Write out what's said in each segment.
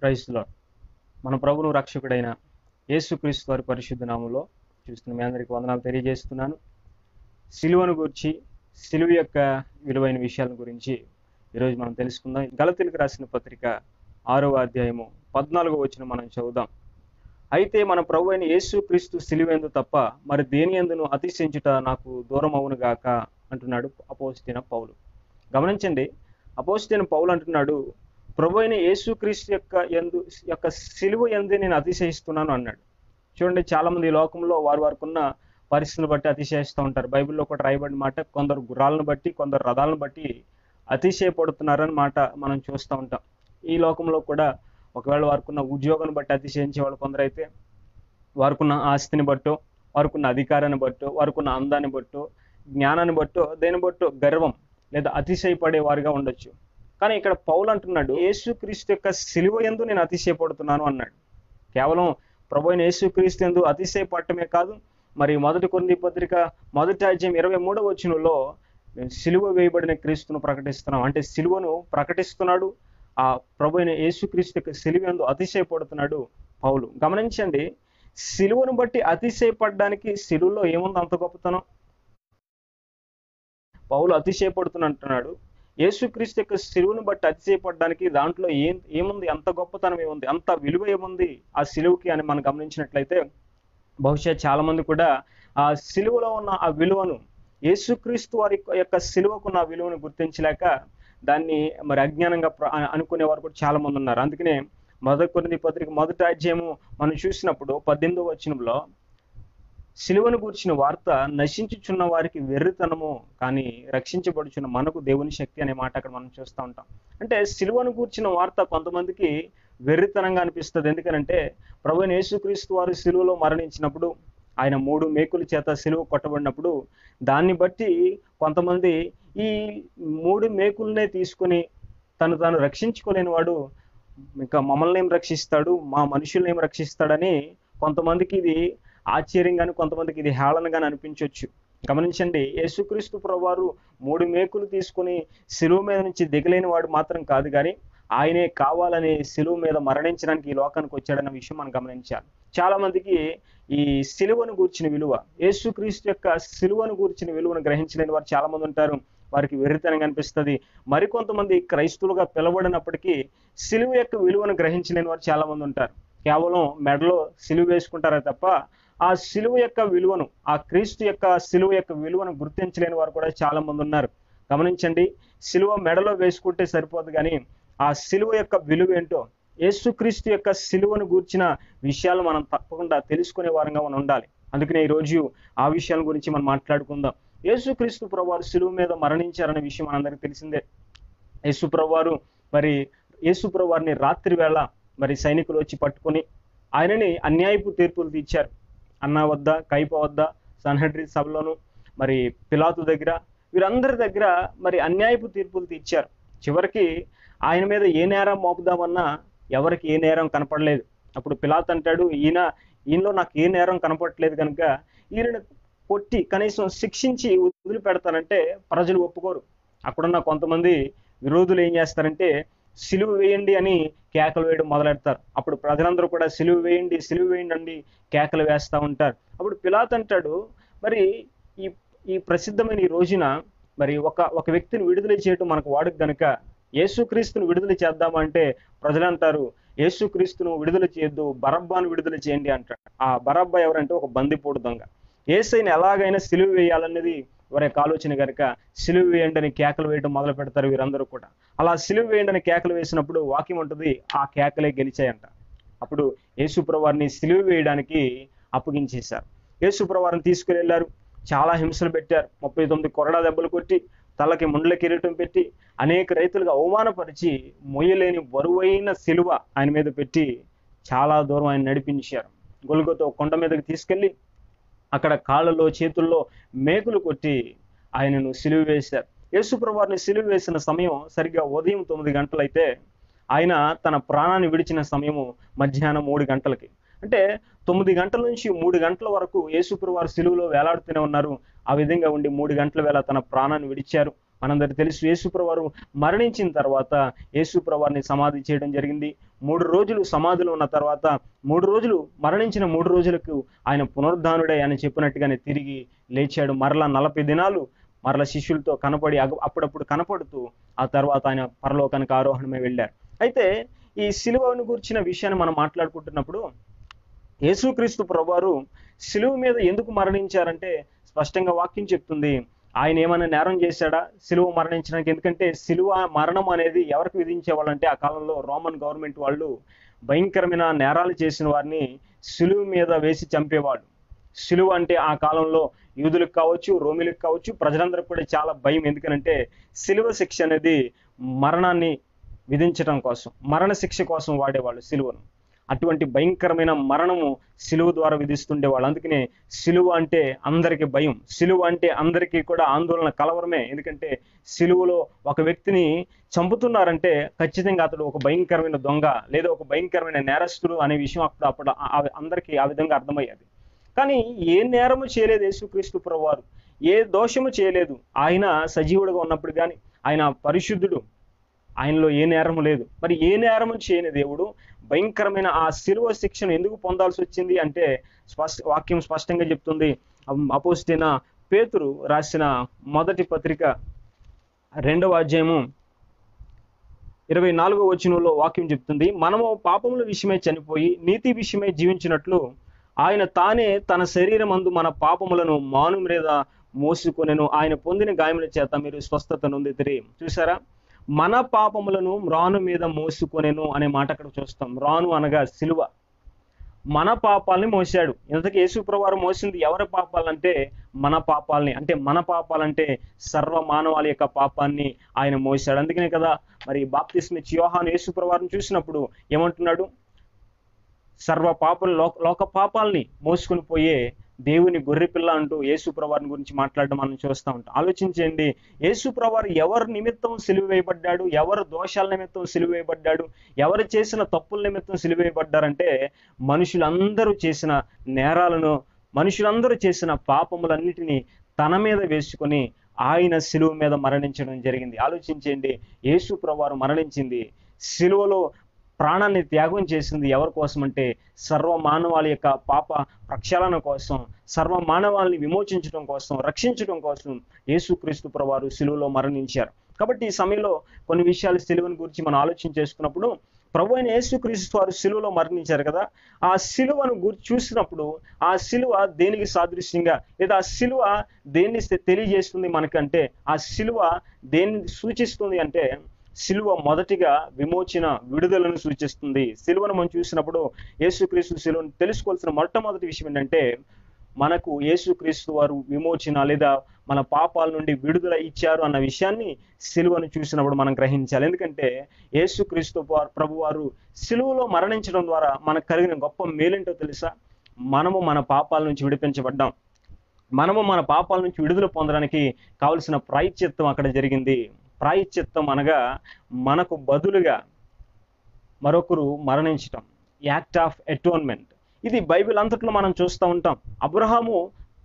క్రైస్తులో మన ప్రభును రక్షకుడైన యేసుక్రీస్తు వారి పరిశుద్ధ నామంలో చూస్తున్న మీ అందరికీ వందనాలు తెలియజేస్తున్నాను సిలువను గురించి సిలువ యొక్క విలువైన విషయాల గురించి ఈరోజు మనం తెలుసుకుందాం గలతీలకు రాసిన పత్రిక ఆరవ అధ్యాయము పద్నాలుగో వచ్చిన మనం చదువుదాం అయితే మన ప్రభు అయిన యేసు క్రీస్తు సిలువెందు తప్ప మరి దేని ఎందును అతిశయించుట నాకు దూరం అవును గాక అంటున్నాడు అపోజిటిన పౌలు గమనించండి అపోజిటిన పౌలు అంటున్నాడు ప్రభు అయిన యేసు క్రీస్తు యొక్క ఎందు యొక్క సిలువ ఎందు నేను అతిశయిస్తున్నాను అన్నాడు చూడండి చాలా మంది ఈ లోకంలో వారు వారికున్న పరిస్థితులను బట్టి అతిశయిస్తూ ఉంటారు బైబిల్లో కూడా రాయబడిన మాట కొందరు గుర్రాలను బట్టి కొందరు రథాలను బట్టి అతిశయపడుతున్నారని మాట మనం చూస్తూ ఉంటాం ఈ లోకంలో కూడా ఒకవేళ వారికున్న ఉద్యోగాన్ని బట్టి అతిశయించే వాళ్ళు కొందరైతే వారికున్న ఆస్తిని బట్టో వారికున్న అధికారాన్ని బట్టో వారికున్న అందాన్ని బట్టో జ్ఞానాన్ని బట్టో దేని బట్టో గర్వం లేదా అతిశయపడే వారిగా ఉండొచ్చు కానీ ఇక్కడ పౌలు అంటున్నాడు యేసుక్రీస్తు యొక్క సిలువ ఎందు నేను అతిశయపడుతున్నాను అన్నాడు కేవలం ప్రభు అయిన యేసుక్రీస్తు ఎందు అతిశయపడటమే కాదు మరి మొదటి కొన్ని పత్రిక మొదటి అధ్యాయం ఇరవై మూడవ వచనంలో మేము సిలువ వేయబడిన క్రీస్తును ప్రకటిస్తున్నాం అంటే సిలువను ప్రకటిస్తున్నాడు ఆ ప్రభు అయిన యేసుక్రీస్తు యొక్క సిలువ ఎందు అతిశయపడుతున్నాడు పౌలు గమనించండి సిలువను బట్టి అతిశయపడడానికి సిలువలో ఏముంది అంత గొప్పతనం పౌలు అతిశయపడుతున్నట్టున్నాడు యేసుక్రీస్తు యొక్క సిలువను బట్టి అతిశయపడడానికి దాంట్లో ఏం ఏముంది అంత గొప్పతనం ఏముంది అంత విలువ ఏముంది ఆ సిలువకి అని మనం గమనించినట్లయితే బహుశా చాలా మంది కూడా ఆ సిలువలో ఉన్న ఆ విలువను యేసుక్రీస్తు వారి యొక్క సిలువకున్న ఆ విలువను గుర్తించలేక దాన్ని మరి అజ్ఞానంగా ప్ర- అనుకునే వారు కూడా చాలా మంది ఉన్నారు అందుకనే మొదటి కొన్ని పత్రిక మొదటి అధ్యాయము మనం చూసినప్పుడు పద్దెనిమిదవ వచనంలో సిలువను గూర్చిన వార్త నశించుచున్న వారికి వెర్రితనము కానీ రక్షించబడుచున్న మనకు దేవుని శక్తి అనే మాట అక్కడ మనం చూస్తూ ఉంటాం అంటే సిలువను గూర్చిన వార్త కొంతమందికి వెర్రితనంగా అనిపిస్తుంది ఎందుకనంటే ప్రభు అయిన యేసుక్రీస్తు వారు సిలువలో మరణించినప్పుడు ఆయన మూడు మేకుల చేత సిలువ కొట్టబడినప్పుడు దాన్ని బట్టి కొంతమంది ఈ మూడు మేకులనే తీసుకొని తను తాను రక్షించుకోలేని వాడు ఇంకా మమ్మల్ని ఏం రక్షిస్తాడు మా మనుషుల్ని ఏం రక్షిస్తాడని కొంతమందికి ఇది ఆశ్చర్యంగాను కొంతమందికి ఇది హేళనగాను అనిపించవచ్చు గమనించండి యేసుక్రీస్తు ప్రభువారు మూడు మేకులు తీసుకుని శిలువ మీద నుంచి దిగలేని వాడు మాత్రం కాదు కానీ ఆయనే కావాలని శిలువ మీద మరణించడానికి ఈ లోకానికి వచ్చాడన్న విషయం మనం గమనించాలి చాలా మందికి ఈ సిలువను గూర్చిన విలువ యేసుక్రీస్తు యొక్క సిలువను గూర్చిన విలువను గ్రహించలేని వారు చాలా మంది ఉంటారు వారికి వెర్రితనంగా అనిపిస్తుంది మరికొంతమంది క్రైస్తువులుగా పిలవడినప్పటికీ సిలువ యొక్క విలువను గ్రహించలేని వారు చాలా మంది ఉంటారు కేవలం మెడలో సిలువ వేసుకుంటారే తప్ప ఆ సిలువ యొక్క విలువను ఆ క్రీస్తు యొక్క సిలువ యొక్క విలువను గుర్తించలేని వారు కూడా చాలా మంది ఉన్నారు గమనించండి సిలువ మెడలో వేసుకుంటే సరిపోదు కానీ ఆ సిలువ యొక్క విలువ ఏంటో యేసుక్రీస్తు యొక్క సిలువను గూర్చిన విషయాలు మనం తప్పకుండా తెలుసుకునే వారంగా మనం ఉండాలి అందుకనే ఈ రోజు ఆ విషయాల గురించి మనం మాట్లాడుకుందాం యేసుక్రీస్తు ప్రభువారు సిలువ మీద మరణించారనే విషయం మనందరికీ తెలిసిందే యేసు ప్రభువారు మరి యేసు ప్రభువారిని రాత్రి వేళ మరి సైనికులు వచ్చి పట్టుకొని ఆయనని అన్యాయపు తీర్పులు తీర్చారు అన్న వద్ద కైప వద్ద సన్హడ్రి సభలోను మరి పిలాతు దగ్గర వీరందరి దగ్గర మరి అన్యాయపు తీర్పులు తీర్చారు చివరికి ఆయన మీద ఏ నేరం మోపుదామన్నా ఎవరికి ఏ నేరం కనపడలేదు అప్పుడు పిలాత్ అంటాడు ఈయన ఈయనలో నాకు ఏ నేరం కనపడట్లేదు కనుక ఈయనను కొట్టి కనీసం శిక్షించి వదిలిపెడతానంటే ప్రజలు ఒప్పుకోరు అక్కడున్న కొంతమంది విరోధులు ఏం చేస్తారంటే సిలువ వేయండి అని కేకలు వేయడం మొదలెడతారు అప్పుడు ప్రజలందరూ కూడా సిలువ వేయండి సిలువ వేయండి అండి కేకలు వేస్తూ ఉంటారు అప్పుడు పిలాత్ అంటాడు మరి ఈ ఈ ప్రసిద్ధమైన ఈ రోజున మరి ఒక ఒక వ్యక్తిని విడుదల చేయటం మనకు వాడుకు గనుక యేసుక్రీస్తును విడుదల చేద్దామంటే ప్రజలంటారు యేసుక్రీస్తును విడుదల చేయొద్దు బరబ్బాను విడుదల చేయండి అంటాడు ఆ బరబ్బా ఎవరంటే ఒక బందిపోడు దొంగ ఏసైని ఎలాగైనా సిలువ వేయాలన్నది వారి యొక్క ఆలోచన కనుక సిలువ వేయండి అని కేకలు వేయడం మొదలు పెడతారు వీరందరూ కూడా అలా సిలువ వేయండి అని కేకలు వేసినప్పుడు వాక్యం ఉంటుంది ఆ కేకలే గెలిచాయంట అప్పుడు యేసుప్రవారిని సిలువ వేయడానికి అప్పగించేశారు యేసుప్రవారిని తీసుకువెళ్ళారు చాలా హింసలు పెట్టారు ముప్పై తొమ్మిది కొరడా దెబ్బలు కొట్టి తలకి ముండ్ల కిరీటం పెట్టి అనేక రైతులుగా అవమానపరిచి మొయ్యలేని బరువైన సిలువ ఆయన మీద పెట్టి చాలా దూరం ఆయన నడిపించారు గొలుగుతో కొండ మీదకి తీసుకెళ్ళి అక్కడ కాళ్ళలో చేతుల్లో మేకులు కొట్టి ఆయనను సిలువ వేశారు యేసుప్రభువారిని సిలువ వేసిన సమయం సరిగ్గా ఉదయం తొమ్మిది గంటలైతే ఆయన తన ప్రాణాన్ని విడిచిన సమయము మధ్యాహ్నం మూడు గంటలకి అంటే తొమ్మిది గంటల నుంచి మూడు గంటల వరకు యేసుప్రభు వారు సిలువలో వేలాడుతూనే ఉన్నారు ఆ విధంగా ఉండి మూడు గంటల వేళ తన ప్రాణాన్ని విడిచారు మనందరికి తెలుసు యేసుప్రవారు మరణించిన తర్వాత యేసుప్రవారిని సమాధి చేయడం జరిగింది మూడు రోజులు సమాధిలో ఉన్న తర్వాత మూడు రోజులు మరణించిన మూడు రోజులకు ఆయన పునరుద్ధానుడై ఆయన చెప్పినట్టుగానే తిరిగి లేచాడు మరలా నలభై దినాలు మరల శిష్యులతో కనపడి అగ- అప్పుడప్పుడు కనపడుతూ ఆ తర్వాత ఆయన పరలోకానికి ఆరోహణమై వెళ్ళారు అయితే ఈ సిలువను గురించిన విషయాన్ని మనం మాట్లాడుకుంటున్నప్పుడు యేసుక్రీస్తు ప్రభువారు సిలువ మీద ఎందుకు మరణించారంటే స్పష్టంగా వాక్యం చెప్తుంది ఆయన ఏమైనా నేరం చేశాడా సిలువ మరణించడానికి ఎందుకంటే సిలువ మరణం అనేది ఎవరికి విధించేవాళ్ళంటే ఆ కాలంలో రోమన్ గవర్నమెంట్ వాళ్ళు భయంకరమైన నేరాలు చేసిన వారిని సిలువ మీద వేసి చంపేవాడు సిలువ అంటే ఆ కాలంలో యూదులకు కావచ్చు రోమిలకు కావచ్చు ప్రజలందరికీ కూడా చాలా భయం ఎందుకనంటే సిలువ శిక్ష అనేది మరణాన్ని విధించడం కోసం మరణ శిక్ష కోసం వాడేవాళ్ళు సిలువను అటువంటి భయంకరమైన మరణము సిలువ ద్వారా విధిస్తుండేవాళ్ళు అందుకనే సిలువ అంటే అందరికీ భయం సిలువ అంటే అందరికీ కూడా ఆందోళన కలవరమే ఎందుకంటే సిలువలో ఒక వ్యక్తిని చంపుతున్నారంటే ఖచ్చితంగా అతడు ఒక భయంకరమైన దొంగ లేదా ఒక భయంకరమైన నేరస్తుడు అనే విషయం అప్పుడు అప్పుడు ఆ- ఆ- అందరికీ ఆ విధంగా అర్థమయ్యేది కానీ ఏ నేరము చేయలేదు యేసుక్రీస్తు ప్రభువారు ఏ దోషము చేయలేదు ఆయన సజీవుడుగా ఉన్నప్పుడు కానీ ఆయన పరిశుద్ధుడు ఆయనలో ఏ నేరము లేదు మరి ఏ నేరము చేయని దేవుడు భయంకరమైన ఆ శిలువ శిక్షను ఎందుకు పొందాల్సి వచ్చింది అంటే స్పష్ట వాక్యం స్పష్టంగా చెప్తుంది అపోస్టిన పేతురు రాసిన మొదటి పత్రిక రెండవ అధ్యాయము ఇరవై నాలుగో వచనంలో వాక్యం చెప్తుంది మనము పాపముల విషయమై చనిపోయి నీతి విషయమై జీవించినట్లు ఆయన తానే తన శరీరం అందు మన పాపములను మాను మీద మోసుకొనెను ఆయన పొందిన గాయముల చేత మీరు స్వస్థత నొందితిరి చూసారా మన పాపములను రాను మీద మోసుకొనెను అనే మాట అక్కడ చూస్తాం రాను అనగా సిలువ మన పాపాలని మోసాడు ఇంతకీ యేసుప్రవారు మోసింది ఎవరి పాపాలంటే మన పాపాలని అంటే మన పాపాలంటే సర్వ మానవాళి యొక్క పాపాన్ని ఆయన మోసాడు అందుకనే కదా మరి బాప్తిస్మిచ్ యోహాను యేసుప్రవారిని చూసినప్పుడు ఏమంటున్నాడు సర్వ పాపలు లోక లోక పాపాలని మోసుకుని పోయే దేవుని గొర్రెపిల్ల అంటూ యేసు ప్రవారిని గురించి మాట్లాడడం మనం చూస్తూ ఉంటాం ఆలోచించండి యేసు ప్రవారు ఎవరి నిమిత్తం సిలువ వేయబడ్డాడు ఎవరి దోషాల నిమిత్తం సిలువ వేయబడ్డాడు ఎవరు చేసిన తప్పుల నిమిత్తం సిలువ వేయబడ్డారంటే మనుషులందరూ చేసిన నేరాలను మనుషులందరూ చేసిన పాపములన్నిటినీ తన మీద వేసుకొని ఆయన సిలువ మీద మరణించడం జరిగింది ఆలోచించండి యేసు ప్రవారు మరణించింది సిలువలో ప్రాణాన్ని త్యాగం చేసింది ఎవరి కోసం అంటే సర్వ మానవాళి యొక్క పాప ప్రక్షాళన కోసం సర్వ మానవాళిని విమోచించడం కోసం రక్షించడం కోసం యేసుక్రీస్తు ప్రవారు సిలువలో మరణించారు కాబట్టి ఈ సమయంలో కొన్ని విషయాలు సిలువని గురించి మనం ఆలోచన చేసుకున్నప్పుడు ప్రభు అయిన యేసుక్రీస్తు వారు సిలువలో మరణించారు కదా ఆ సిలువను గురించి చూసినప్పుడు ఆ సిలువ దేనికి సాదృశ్యంగా లేదా ఆ సిలువ దేన్ని తెలియజేస్తుంది మనకంటే ఆ సిలువ దేన్ని సూచిస్తుంది అంటే సిలువ మొదటిగా విమోచన విడుదలను సూచిస్తుంది సిలువను మనం చూసినప్పుడు యేసుక్రీస్తు సిలువను తెలుసుకోవాల్సిన మొట్టమొదటి విషయం ఏంటంటే మనకు యేసుక్రీస్తు వారు విమోచన లేదా మన పాపాల నుండి విడుదల ఇచ్చారు అన్న విషయాన్ని సిలువను చూసినప్పుడు మనం గ్రహించాలి ఎందుకంటే యేసుక్రీస్తు వారు ప్రభువారు సిలువలో మరణించడం ద్వారా మనకు కలిగిన గొప్ప మేలేంటో తెలుసా మనము మన పాపాల నుంచి విడిపించబడ్డాం మనము మన పాపాల నుంచి విడుదల పొందడానికి కావలసిన ప్రాయశ్చిత్తం అక్కడ జరిగింది ప్రాయశ్చిత్తం అనగా మనకు బదులుగా మరొకరు మరణించటం యాక్ట్ ఆఫ్ అటోన్మెంట్ ఇది బైబిల్ అంతట్లో మనం చూస్తూ ఉంటాం అబ్రహాము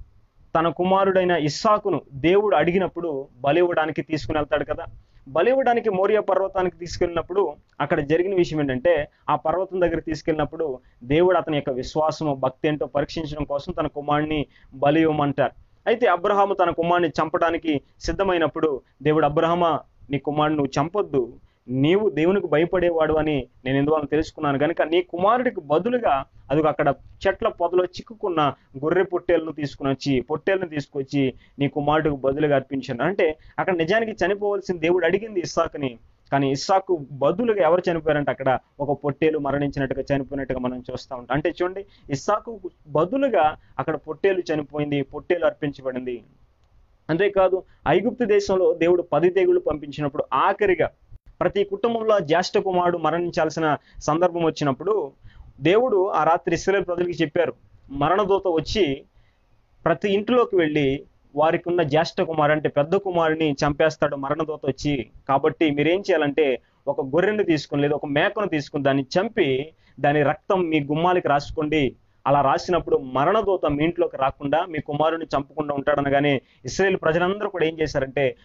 తన కుమారుడైన ఇస్సాకును దేవుడు అడిగినప్పుడు బలి ఇవ్వడానికి తీసుకుని వెళ్తాడు కదా బలి ఇవ్వడానికి మోరియా పర్వతానికి తీసుకెళ్ళినప్పుడు అక్కడ జరిగిన విషయం ఏంటంటే ఆ పర్వతం దగ్గర తీసుకెళ్ళినప్పుడు దేవుడు అతని యొక్క విశ్వాసము భక్తి ఏంటో పరీక్షించడం కోసం తన కుమారుడిని బలి ఇవ్వమంటారు అయితే అబ్రహాము తన కుమారుని చంపడానికి సిద్ధమైనప్పుడు దేవుడు అబ్రహమా నీ కుమారుడు నువ్వు చంపొద్దు నీవు దేవునికి భయపడేవాడు అని నేను ఎందువల్ల తెలుసుకున్నాను కనుక నీ కుమారుడికి బదులుగా అది అక్కడ చెట్ల పొదలో చిక్కుకున్న గొర్రె పొట్టేలను తీసుకుని వచ్చి పొట్టేలను తీసుకొచ్చి నీ కుమారుడికి బదులుగా అర్పించాను అంటే అక్కడ నిజానికి చనిపోవలసిన దేవుడు అడిగింది ఇస్సాకుని కానీ ఇస్సాకు బదులుగా ఎవరు చనిపోయారంటే అక్కడ ఒక పొట్టేలు మరణించినట్టుగా చనిపోయినట్టుగా మనం చూస్తూ ఉంటాం అంటే చూడండి ఇస్సాకు బదులుగా అక్కడ పొట్టేలు చనిపోయింది పొట్టేలు అర్పించబడింది అంతేకాదు ఐగుప్తు దేశంలో దేవుడు పది తెగులు పంపించినప్పుడు ఆఖరిగా ప్రతి కుటుంబంలో జ్యేష్ఠ కుమారుడు మరణించాల్సిన సందర్భం వచ్చినప్పుడు దేవుడు ఆ రాత్రి ఇస్రాయేల్ ప్రజలకి చెప్పారు మరణదూత వచ్చి ప్రతి ఇంటిలోకి వెళ్ళి వారికి ఉన్న జ్యేష్ఠ కుమారు అంటే పెద్ద కుమారుని చంపేస్తాడు మరణదూత వచ్చి కాబట్టి మీరేం చేయాలంటే ఒక గొర్రెను తీసుకుని లేదా ఒక మేకను తీసుకుని దాన్ని చంపి దాని రక్తం మీ గుమ్మాలకి రాసుకోండి అలా రాసినప్పుడు మరణదూత మీ ఇంట్లోకి రాకుండా మీ కుమారుని చంపకుండా ఉంటాడనగానే ఇస్రాయేల్ ప్రజలందరూ కూడా ఏం చేశారంటే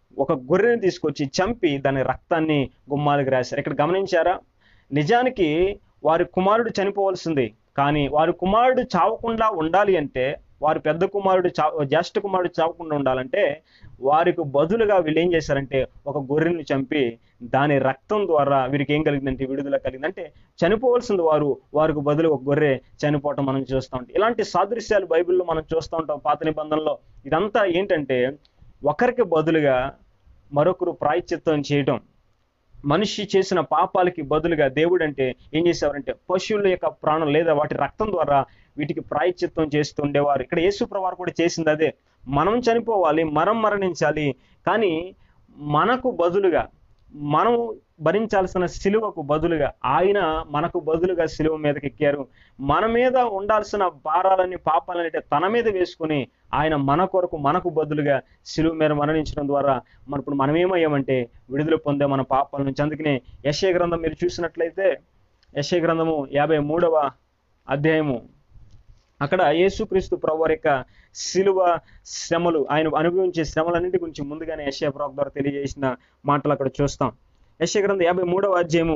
ఒక గొర్రెని తీసుకొచ్చి చంపి దాని రక్తాన్ని గుమ్మాలకు రాశారు ఇక్కడ గమనించారా నిజానికి వారి కుమారుడు చనిపోవలసింది కానీ వారి కుమారుడు చావకుండా ఉండాలి అంటే వారి పెద్ద కుమారుడు చా జ్యేష్ఠ కుమారుడు చావకుండా ఉండాలంటే వారికి బదులుగా వీళ్ళు ఏం చేశారంటే ఒక గొర్రెని చంపి దాని రక్తం ద్వారా వీరికి ఏం కలిగిందంటే విడుదల కలిగిందంటే చనిపోవలసింది వారు వారికి బదులు ఒక గొర్రె చనిపోవటం మనం చూస్తూ ఉంటాం ఇలాంటి సాదృశ్యాలు బైబిల్లో మనం చూస్తూ ఉంటాం పాత నిబంధనలో ఇదంతా ఏంటంటే ఒకరికి బదులుగా మరొకరు ప్రాయశ్చిత్తం చేయటం మనిషి చేసిన పాపాలకి బదులుగా దేవుడు అంటే ఏం చేసేవారంటే పశువుల యొక్క ప్రాణం లేదా వాటి రక్తం ద్వారా వీటికి ప్రాయశ్చిత్తం చేస్తూ ఉండేవారు ఇక్కడ యేసు ప్రవారు కూడా చేసింది అదే మనం చనిపోవాలి మనం మరణించాలి కానీ మనకు బదులుగా మనం భరించాల్సిన సిలువకు బదులుగా ఆయన మనకు బదులుగా సిలువ మీదకి ఎక్కారు మన మీద ఉండాల్సిన భారాలని పాపాలని తన మీద వేసుకుని ఆయన మన కొరకు మనకు బదులుగా సిలువ మీద మరణించడం ద్వారా మన ఇప్పుడు మనం ఏమయ్యామంటే విడుదల పొందే మన పాపాల నుంచి అందుకనే యశయ గ్రంథం మీరు చూసినట్లయితే యశయ గ్రంథము యాభై మూడవ అధ్యాయము అక్కడ యేసుక్రీస్తు ప్రభు వారి యొక్క శిలువ శ్రమలు ఆయన అనుభవించే శ్రమలన్నింటి గురించి ముందుగానే యశయ ప్రభు ద్వారా తెలియజేసిన మాటలు అక్కడ చూస్తాం యశయ గ్రంథం యాభై మూడవ అధ్యాయము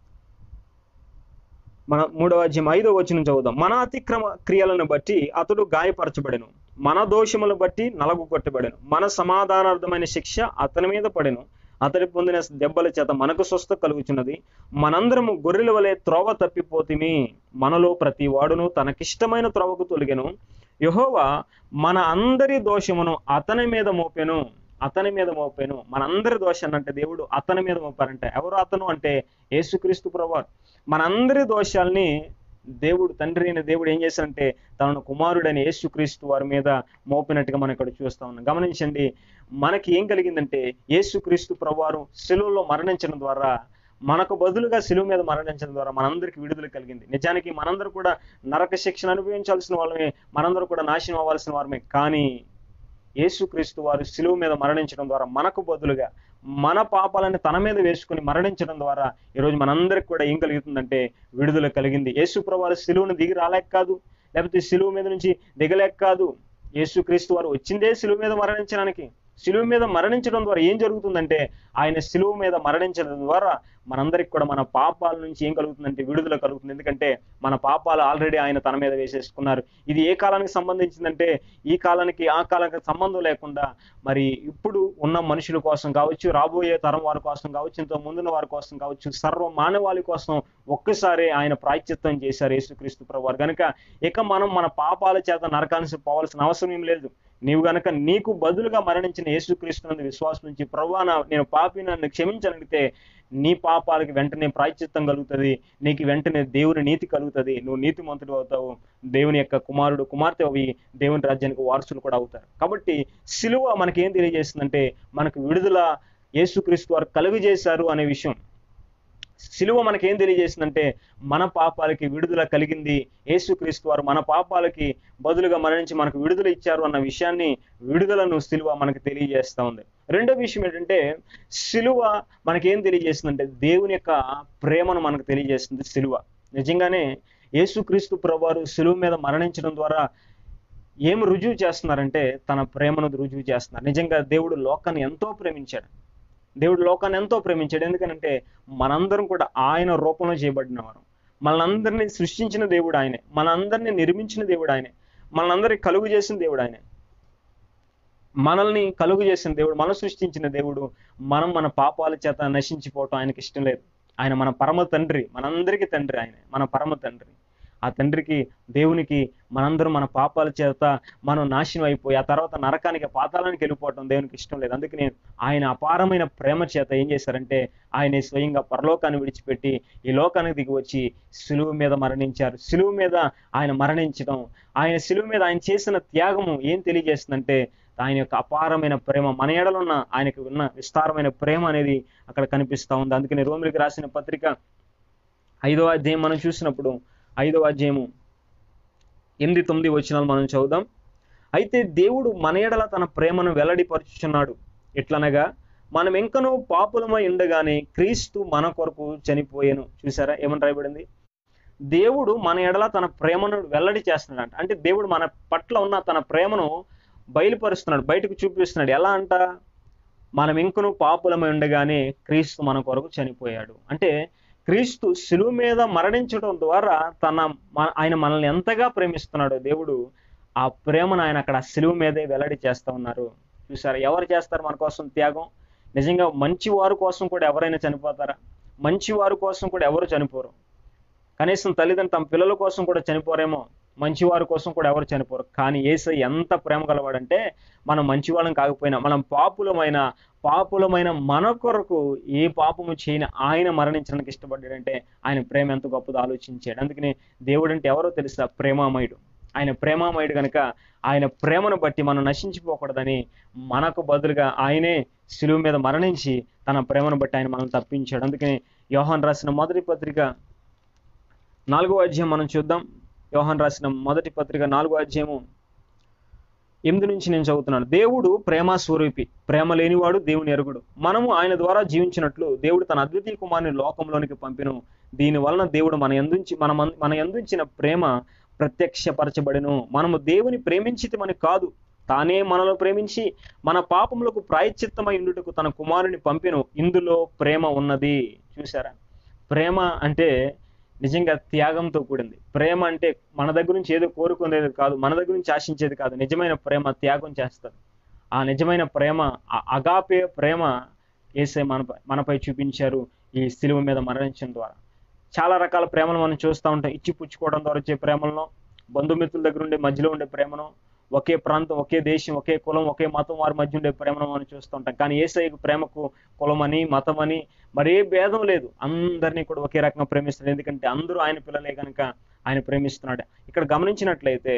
మన మూడవ అధ్యాయం ఐదో వచనం చదువుదాం మన అతిక్రమ క్రియలను బట్టి అతడు గాయపరచబడెను మన దోషములను బట్టి నలగు కొట్టబడెను మన సమాధానార్థమైన శిక్ష అతని మీద పడెను అతడి పొందిన దెబ్బల చేత మనకు స్వస్థ కలుగుచున్నది మనందరము గొర్రెల వలె త్రోవ తప్పిపోతిమి మనలో ప్రతి వాడును తనకిష్టమైన త్రోవకు తొలిగెను యహోవా మన అందరి దోషమును అతని మీద మోపెను అతని మీద మోపాను మనందరి దోషాన్ని అంటే దేవుడు అతని మీద మోపారంటే ఎవరు అతను అంటే యేసుక్రీస్తు ప్రభు మనందరి దోషాల్ని దేవుడు తండ్రి అయిన దేవుడు ఏం చేశారంటే తనను కుమారుడైన యేసుక్రీస్తు వారి మీద మోపినట్టుగా మనం ఇక్కడ చూస్తా ఉన్నాం గమనించండి మనకి ఏం కలిగిందంటే యేసుక్రీస్తు ప్రభువారు సెలువులో మరణించడం ద్వారా మనకు బదులుగా సిలువ మీద మరణించడం ద్వారా మనందరికి విడుదల కలిగింది నిజానికి మనందరూ కూడా నరక శిక్షణ అనుభవించాల్సిన వాళ్ళమే మనందరూ కూడా నాశనం అవ్వాల్సిన వారమే కానీ యేసుక్రీస్తు వారు సిలువ మీద మరణించడం ద్వారా మనకు బదులుగా మన పాపాలని తన మీద వేసుకుని మరణించడం ద్వారా ఈరోజు మనందరికి కూడా ఏం కలుగుతుందంటే విడుదల కలిగింది యేసు వారు సిలువను దిగి రాలేక కాదు లేకపోతే సిలువ మీద నుంచి దిగలేక కాదు యేసుక్రీస్తు వారు వచ్చిందే సిలువ మీద మరణించడానికి సిలువ మీద మరణించడం ద్వారా ఏం జరుగుతుందంటే ఆయన సిలువ మీద మరణించడం ద్వారా మనందరికి కూడా మన పాపాల నుంచి ఏం కలుగుతుందంటే విడుదల కలుగుతుంది ఎందుకంటే మన పాపాలు ఆల్రెడీ ఆయన తన మీద వేసేసుకున్నారు ఇది ఏ కాలానికి సంబంధించిందంటే ఈ కాలానికి ఆ కాలానికి సంబంధం లేకుండా మరి ఇప్పుడు ఉన్న మనుషుల కోసం కావచ్చు రాబోయే తరం వారి కోసం కావచ్చు ఇంత ముందున్న వారి కోసం కావచ్చు సర్వ మానవాళి కోసం ఒక్కసారి ఆయన ప్రాయశ్చిత్తం చేశారు యేసుక్రీస్తు ప్రభు వారు కనుక ఇక మనం మన పాపాల చేత నరకానికి పోవాల్సిన అవసరం ఏం లేదు నీవు గనక నీకు బదులుగా మరణించిన యేసుక్రీస్తునందు విశ్వాసం నుంచి ప్రభా నా నేను పాపి నన్ను క్షమించగలిగితే నీ పాపాలకి వెంటనే ప్రాయశ్చిత్తం కలుగుతుంది నీకు వెంటనే దేవుని నీతి కలుగుతుంది నువ్వు నీతిమంతుడు అవుతావు దేవుని యొక్క కుమారుడు కుమార్తె అవి దేవుని రాజ్యానికి వారసులు కూడా అవుతారు కాబట్టి సిలువ మనకి ఏం తెలియజేస్తుందంటే మనకు విడుదల యేసుక్రీస్తు వారు కలుగు చేశారు అనే విషయం సిలువ మనకి ఏం తెలియజేసిందంటే మన పాపాలకి విడుదల కలిగింది యేసుక్రీస్తు వారు మన పాపాలకి బదులుగా మరణించి మనకు విడుదల ఇచ్చారు అన్న విషయాన్ని విడుదలను సిలువ మనకి తెలియజేస్తా ఉంది రెండో విషయం ఏంటంటే సిలువ మనకేం తెలియజేస్తుందంటే దేవుని యొక్క ప్రేమను మనకు తెలియజేస్తుంది సిలువ నిజంగానే యేసుక్రీస్తు ప్రభువారు సిలువ మీద మరణించడం ద్వారా ఏం రుజువు చేస్తున్నారంటే తన ప్రేమను రుజువు చేస్తున్నారు నిజంగా దేవుడు లోకాన్ని ఎంతో ప్రేమించాడు దేవుడు లోకాన్ని ఎంతో ప్రేమించాడు ఎందుకనంటే మనందరం కూడా ఆయన రూపంలో చేయబడిన వారు మనందరినీ సృష్టించిన దేవుడు ఆయనే మనందరినీ నిర్మించిన దేవుడు ఆయనే మనందరికి కలుగు చేసిన దేవుడు ఆయనే మనల్ని కలుగు చేసిన దేవుడు మనం సృష్టించిన దేవుడు మనం మన పాపాల చేత నశించిపోవటం ఆయనకి ఇష్టం లేదు ఆయన మన పరమ తండ్రి మనందరికీ తండ్రి ఆయన మన పరమ తండ్రి ఆ తండ్రికి దేవునికి మనందరం మన పాపాల చేత మనం నాశనం అయిపోయి ఆ తర్వాత నరకానికి పాతాళానికి వెళ్ళిపోవటం దేవునికి ఇష్టం లేదు అందుకని ఆయన అపారమైన ప్రేమ చేత ఏం చేశారంటే ఆయన స్వయంగా పరలోకాన్ని విడిచిపెట్టి ఈ లోకానికి దిగి వచ్చి సిలువు మీద మరణించారు సిలువు మీద ఆయన మరణించడం ఆయన సిలువు మీద ఆయన చేసిన త్యాగము ఏం తెలియజేస్తుందంటే ఆయన యొక్క అపారమైన ప్రేమ మన ఎడలో ఉన్న ఆయనకు ఉన్న విస్తారమైన ప్రేమ అనేది అక్కడ కనిపిస్తా ఉంది అందుకని రోమిలికి రాసిన పత్రిక ఐదో అధ్యాయం మనం చూసినప్పుడు ఐదవ అధ్యాయము ఎనిమిది తొమ్మిది వచ్చినాలు మనం చదువుదాం అయితే దేవుడు మన ఎడల తన ప్రేమను వెల్లడిపరుచుచున్నాడు ఎట్లనగా మనం ఎంకనో పాపులమై ఉండగానే క్రీస్తు మన కొరకు చనిపోయాను చూసారా ఏమని రాయబడింది దేవుడు మన ఎడల తన ప్రేమను వెల్లడి చేస్తున్నాడు అంటే దేవుడు మన పట్ల ఉన్న తన ప్రేమను బయలుపరుస్తున్నాడు బయటకు చూపిస్తున్నాడు ఎలా అంట మనం ఇంకను పాపులమై ఉండగానే క్రీస్తు మన కొరకు చనిపోయాడు అంటే క్రీస్తు శిలువ మీద మరణించడం ద్వారా తన మన- ఆయన మనల్ని ఎంతగా ప్రేమిస్తున్నాడో దేవుడు ఆ ప్రేమను ఆయన అక్కడ శిలువ మీదే వెల్లడి చేస్తా ఉన్నారు చూసారా ఎవరు చేస్తారు మన కోసం త్యాగం నిజంగా మంచి వారి కోసం కూడా ఎవరైనా చనిపోతారా మంచి వారి కోసం కూడా ఎవరు చనిపోరు కనీసం తల్లిదండ్రులు తమ పిల్లల కోసం కూడా చనిపోరేమో మంచి వారి కోసం కూడా ఎవరు చనిపోరు కానీ ఏసై ఎంత ప్రేమ గలవాడంటే మనం మంచి వాళ్ళం కాకపోయినా మనం పాపులమైన పాపులమైన మన కొరకు ఏ పాపము చేయని ఆయన మరణించడానికి ఇష్టపడ్డాడంటే ఆయన ప్రేమ ఎంత గొప్పదో ఆలోచించాడు అందుకని దేవుడు అంటే ఎవరో తెలుసా ప్రేమామయుడు ఆయన ప్రేమామయుడు కనుక ఆయన ప్రేమను బట్టి మనం నశించిపోకూడదని మనకు బదులుగా ఆయనే శిలువ మీద మరణించి తన ప్రేమను బట్టి ఆయన మనం తప్పించాడు అందుకని యోహాన్ రాసిన మొదటి పత్రిక నాలుగో అధ్యాయం మనం చూద్దాం యోహాన్ రాసిన మొదటి పత్రిక నాలుగో అధ్యాయము ఎనిమిది నుంచి నేను చదువుతున్నాను దేవుడు ప్రేమ స్వరూపి ప్రేమ లేనివాడు దేవుని ఎరుగుడు మనము ఆయన ద్వారా జీవించినట్లు దేవుడు తన అద్వితీయ కుమారుని లోకంలోనికి పంపిను దీని వలన దేవుడు మన ఎందుంచి మన మన్- మన ఎందుంచిన ప్రేమ ప్రత్యక్షపరచబడిను మనము దేవుని ప్రేమించితమని కాదు తానే మనలో ప్రేమించి మన పాపములకు ప్రాయశ్చిత్తమై ఉండుటకు తన కుమారుని పంపిను ఇందులో ప్రేమ ఉన్నది చూసారా ప్రేమ అంటే నిజంగా త్యాగంతో కూడింది ప్రేమ అంటే మన దగ్గర నుంచి ఏదో కోరుకునేది కాదు మన దగ్గర నుంచి ఆశించేది కాదు నిజమైన ప్రేమ త్యాగం చేస్తుంది ఆ నిజమైన ప్రేమ ఆ అగాపే ప్రేమ ఏసే మనపై మనపై చూపించారు ఈ సిలువ మీద మరణించడం ద్వారా చాలా రకాల ప్రేమలు మనం చూస్తూ ఉంటాం ఇచ్చి పుచ్చుకోవడం ద్వారా వచ్చే ప్రేమలను బంధుమిత్రుల దగ్గర ఉండే మధ్యలో ఉండే ప్రేమను ఒకే ప్రాంతం ఒకే దేశం ఒకే కులం ఒకే మతం వారి మధ్య ఉండే ప్రేమను మనం చూస్తూ ఉంటాం కానీ ఏసైకు ప్రేమకు కులం అని మతం అని మరే భేదం లేదు అందరినీ కూడా ఒకే రకంగా ప్రేమిస్తున్నాడు ఎందుకంటే అందరూ ఆయన పిల్లలే కనుక ఆయన ప్రేమిస్తున్నాడు ఇక్కడ గమనించినట్లయితే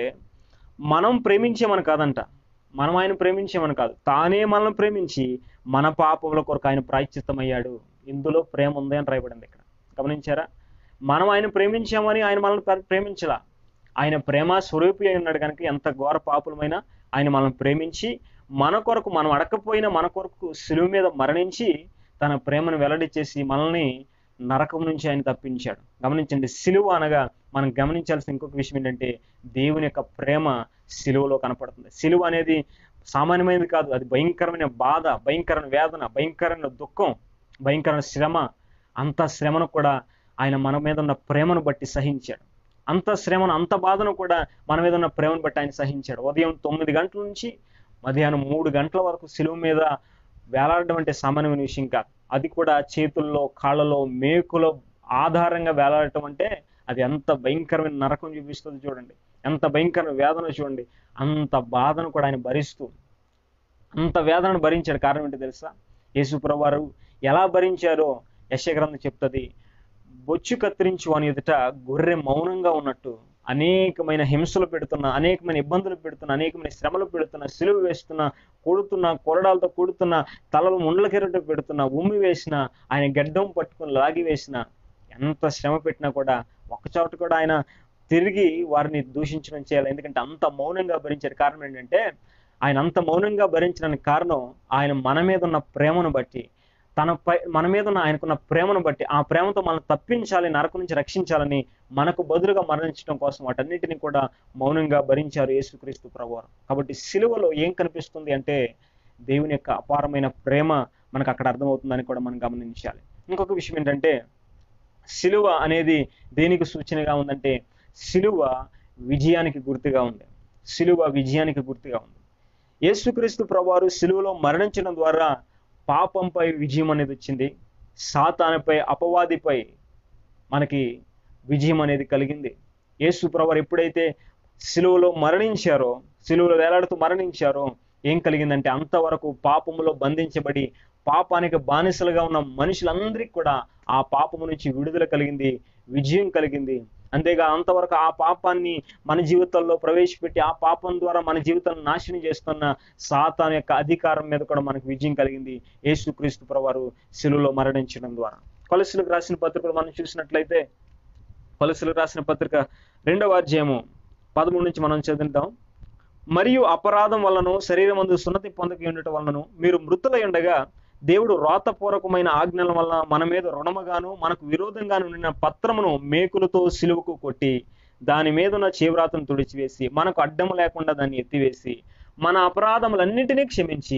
మనం ప్రేమించేమని కాదంట మనం ఆయన ప్రేమించేమని కాదు తానే మనల్ని ప్రేమించి మన పాపముల కొరకు ఆయన ప్రాయశ్చిత్తమయ్యాడు ఇందులో ప్రేమ ఉంది అని రాయబడింది ఇక్కడ గమనించారా మనం ఆయన ప్రేమించామని ఆయన మనల్ని ప్ర- ప్రేమించలా ఆయన ప్రేమ స్వరూపి అయి ఉన్నాడు కనుక ఎంత ఘోర పాపులమైనా ఆయన మనల్ని ప్రేమించి మన కొరకు మనం అడకపోయినా మన కొరకు సులువు మీద మరణించి తన ప్రేమను వెల్లడి చేసి మనల్ని నరకం నుంచి ఆయన తప్పించాడు గమనించండి సిలువ అనగా మనం గమనించాల్సిన ఇంకొక విషయం ఏంటంటే దేవుని యొక్క ప్రేమ సిలువలో కనపడుతుంది సిలువ అనేది సామాన్యమైనది కాదు అది భయంకరమైన బాధ భయంకరమైన వేదన భయంకరమైన దుఃఖం భయంకరమైన శ్రమ అంత శ్రమను కూడా ఆయన మన మీద ఉన్న ప్రేమను బట్టి సహించాడు అంత శ్రమను అంత బాధను కూడా మన మీద ఉన్న ప్రేమను బట్టి ఆయన సహించాడు ఉదయం తొమ్మిది గంటల నుంచి మధ్యాహ్నం మూడు గంటల వరకు సిలువ మీద వేలాడడం అంటే సామాన్యమైన విషయం కాదు అది కూడా చేతుల్లో కాళ్ళలో మేకులో ఆధారంగా వేలాడటం అంటే అది ఎంత భయంకరమైన నరకం చూపిస్తుంది చూడండి ఎంత భయంకరమైన వేదన చూడండి అంత బాధను కూడా ఆయన భరిస్తూ అంత వేదనను భరించాడు కారణం ఏంటి తెలుసా యేసుప్రభు వారు ఎలా భరించారో యశగ్రంథం చెప్తుంది బొచ్చు కత్తిరించి వాని ఎదుట గొర్రె మౌనంగా ఉన్నట్టు అనేకమైన హింసలు పెడుతున్న అనేకమైన ఇబ్బందులు పెడుతున్న అనేకమైన శ్రమలు పెడుతున్న సిలువ వేస్తున్న కొడుతున్న కొరడాలతో కొడుతున్న తలలు ముండ్ల కెరట పెడుతున్న ఉమ్మి వేసిన ఆయన గడ్డం పట్టుకుని లాగి వేసిన ఎంత శ్రమ పెట్టినా కూడా ఒక చోట కూడా ఆయన తిరిగి వారిని దూషించడం చేయాలి ఎందుకంటే అంత మౌనంగా భరించారు కారణం ఏంటంటే ఆయన అంత మౌనంగా భరించడానికి కారణం ఆయన మన మీద ఉన్న ప్రేమను బట్టి తనపై మన మీద ఉన్న ఆయనకున్న ప్రేమను బట్టి ఆ ప్రేమతో మనం తప్పించాలి నరకం నుంచి రక్షించాలని మనకు బదులుగా మరణించడం కోసం వాటన్నిటిని కూడా మౌనంగా భరించారు యేసుక్రీస్తు ప్రభువారు కాబట్టి సిలువలో ఏం కనిపిస్తుంది అంటే దేవుని యొక్క అపారమైన ప్రేమ మనకు అక్కడ అర్థమవుతుందని కూడా మనం గమనించాలి ఇంకొక విషయం ఏంటంటే సిలువ అనేది దేనికి సూచనగా ఉందంటే సిలువ విజయానికి గుర్తుగా ఉంది సిలువ విజయానికి గుర్తుగా ఉంది యేసుక్రీస్తు ప్రభువారు సిలువలో మరణించడం ద్వారా పాపంపై విజయం అనేది వచ్చింది సాతానుపై అపవాదిపై మనకి విజయం అనేది కలిగింది యేసు ప్రభువారు ఎప్పుడైతే సిలువలో మరణించారో సిలువలో వేలాడుతూ మరణించారో ఏం కలిగిందంటే అంతవరకు పాపములో బంధించబడి పాపానికి బానిసలుగా ఉన్న మనుషులందరికీ కూడా ఆ పాపము నుంచి విడుదల కలిగింది విజయం కలిగింది అంతేగా అంతవరకు ఆ పాపాన్ని మన జీవితంలో ప్రవేశపెట్టి ఆ పాపం ద్వారా మన జీవితాన్ని నాశనం చేస్తున్న సాతాన్ యొక్క అధికారం మీద కూడా మనకు విజయం కలిగింది యేసుక్రీస్తు ప్రవారు శిలువలో మరణించడం ద్వారా కొలసులకు రాసిన పత్రికలు మనం చూసినట్లయితే కొలసులకు రాసిన పత్రిక రెండవ అధ్యాయము పదమూడు నుంచి మనం చదివిద్దాం మరియు అపరాధం వలన శరీరమందు సున్నతి పొందకి ఉండటం వలన మీరు మృతులై ఉండగా దేవుడు రాతపూర్వకమైన ఆజ్ఞల వల్ల మన మీద రుణముగాను మనకు విరోధంగాను నిన్న పత్రమును మేకులతో సిలువకు కొట్టి దాని మీద ఉన్న చీవ్రాతను తుడిచివేసి మనకు అడ్డము లేకుండా దాన్ని ఎత్తివేసి మన అపరాధములన్నిటినీ క్షమించి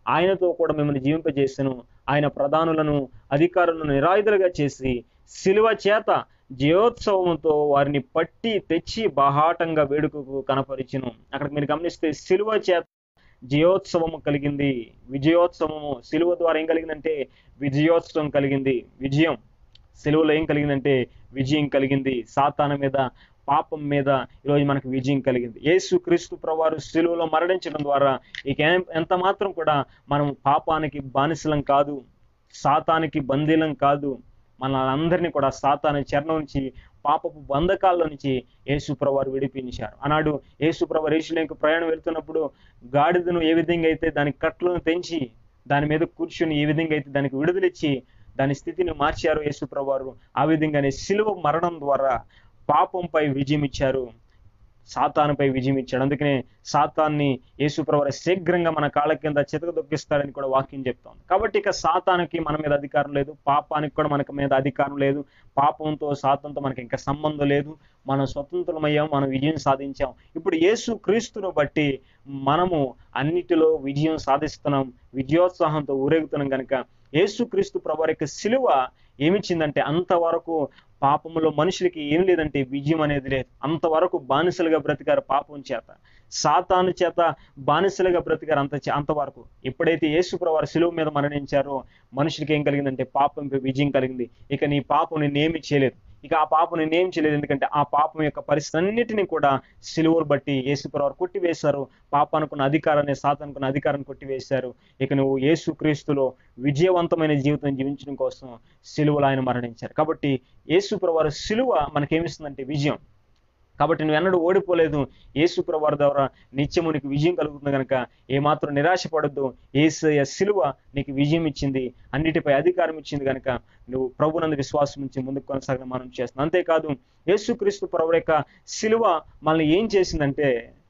ఆయనతో కూడా మిమ్మల్ని జీవింపజేసెను ఆయన ప్రధానులను అధికారులను నిరాయుధులుగా చేసి శిలువ చేత జయోత్సవంతో వారిని పట్టి తెచ్చి బాహాటంగా వేడుకకు కనపరిచును అక్కడ మీరు గమనిస్తే శిలువ చేత జయోత్సవము కలిగింది విజయోత్సవము శిలువ ద్వారా ఏం కలిగిందంటే విజయోత్సవం కలిగింది విజయం సెలవులో ఏం కలిగిందంటే విజయం కలిగింది సాతాన మీద పాపం మీద ఈరోజు మనకు విజయం కలిగింది యేసు క్రీస్తు ప్రవారు సెలువులో మరణించడం ద్వారా ఇక ఏం- ఎంత మాత్రం కూడా మనం పాపానికి బానిసలం కాదు సాతానికి బందీలం కాదు మనలందరినీ కూడా సాతాను చరణం నుంచి పాపపు బంధకాల్లో నుంచి యేసు ప్రవారు విడిపించారు ఆనాడు యేసు ప్రవారు యేసులేకు ప్రయాణం వెళ్తున్నప్పుడు గాడిదను ఏ విధంగా అయితే దాని కట్లను తెంచి దాని మీద కూర్చుని ఏ విధంగా అయితే దానికి విడుదలిచ్చి దాని స్థితిని మార్చారు యేసు ప్రవారు ఆ విధంగానే శిలువ మరణం ద్వారా పాపంపై విజయం ఇచ్చారు సాతానుపై విజయం ఇచ్చాడు అందుకనే సాతాన్ని యేసుప్రవర శీఘ్రంగా మన కాళ్ళ కింద చితక దొక్కిస్తాడని కూడా వాక్యం చెప్తోంది కాబట్టి ఇక సాతానికి మన మీద అధికారం లేదు పాపానికి కూడా మనకి మీద అధికారం లేదు పాపంతో సాతంతో మనకి ఇంకా సంబంధం లేదు మనం స్వతంత్రమయ్యాం మనం విజయం సాధించాం ఇప్పుడు యేసు క్రీస్తును బట్టి మనము అన్నిటిలో విజయం సాధిస్తున్నాం విజయోత్సాహంతో ఊరేగుతున్నాం కనుక యేసు క్రీస్తు ప్రభు యొక్క సిలువ ఏమిచ్చిందంటే అంతవరకు పాపములో మనుషులకి ఏం లేదంటే విజయం అనేది లేదు అంతవరకు బానిసలుగా బ్రతికారు పాపం చేత సాతాను చేత బానిసలుగా బ్రతికారు అంత చే- అంతవరకు ఎప్పుడైతే యేసు ప్రభు శిలువ మీద మరణించారో మనుషులకి ఏం కలిగిందంటే పాపంపై విజయం కలిగింది ఇక నీ పాపం నిన్నేమి చేయలేదు ఇక ఆ పాపం నిన్నేం చేయలేదు ఎందుకంటే ఆ పాపం యొక్క పరిస్థితి అన్నిటిని కూడా సిలువలు బట్టి యేసుప్రవారు కొట్టివేశారు పాపానుకున్న అధికారాన్ని సాతానుకున్న అధికారాన్ని కొట్టివేశారు ఇక నువ్వు యేసు క్రీస్తులో విజయవంతమైన జీవితం జీవించడం కోసం సిలువలో ఆయన మరణించారు కాబట్టి యేసు ప్రవారు సిలువ మనకేమిస్తుందంటే విజయం కాబట్టి నువ్వు ఎన్నడూ ఓడిపోలేదు యేసు ప్రభావ ద్వారా నిత్యము నీకు విజయం కలుగుతుంది కనుక ఏమాత్రం నిరాశపడద్దు ఏసయ సిలువ నీకు విజయం ఇచ్చింది అన్నిటిపై అధికారం ఇచ్చింది కనుక నువ్వు ప్రభునందు విశ్వాసం నుంచి ముందుకు కొనసాగడం మనం చేస్తున్నాం అంతేకాదు యేసుక్రీస్తు ప్రభు యొక్క సిలువ మనల్ని ఏం చేసిందంటే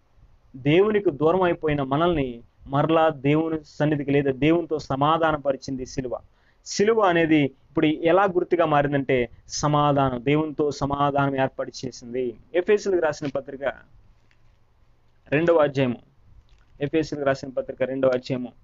దేవునికి దూరం అయిపోయిన మనల్ని మరలా దేవుని సన్నిధికి లేదా దేవునితో సమాధానపరిచింది సిలువ సిలువ అనేది ఇప్పుడు ఎలా గుర్తుగా మారిందంటే సమాధానం దేవునితో సమాధానం ఏర్పాటు చేసింది ఎఫ్ఎస్లకు రాసిన పత్రిక రెండవ అధ్యాయము ఎఫ్ఎస్లకు రాసిన పత్రిక రెండవ అధ్యాయము